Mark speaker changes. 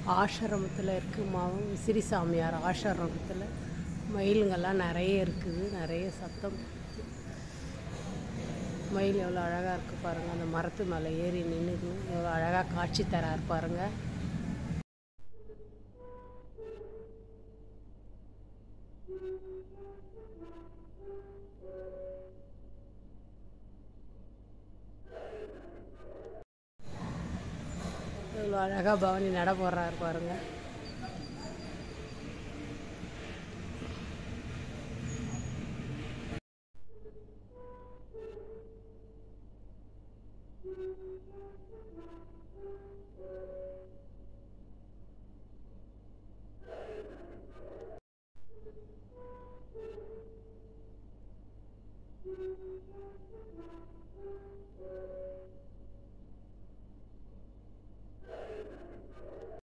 Speaker 1: ஆசிரமத்தில் இருக்கு மாவும் விசிறி சாமியார் ஆசிரமத்தில் மயிலுங்கெல்லாம் நிறைய இருக்குது நிறைய சத்தம் மயில் எவ்வளோ அழகாக இருக்குது பாருங்கள் அந்த மரத்து மேலே ஏறி நின்றுது எவ்வளோ அழகாக காட்சி தரார் பாருங்கள் எவ்வளோ அழகாக பவனி நட போடுறாரு பாருங்க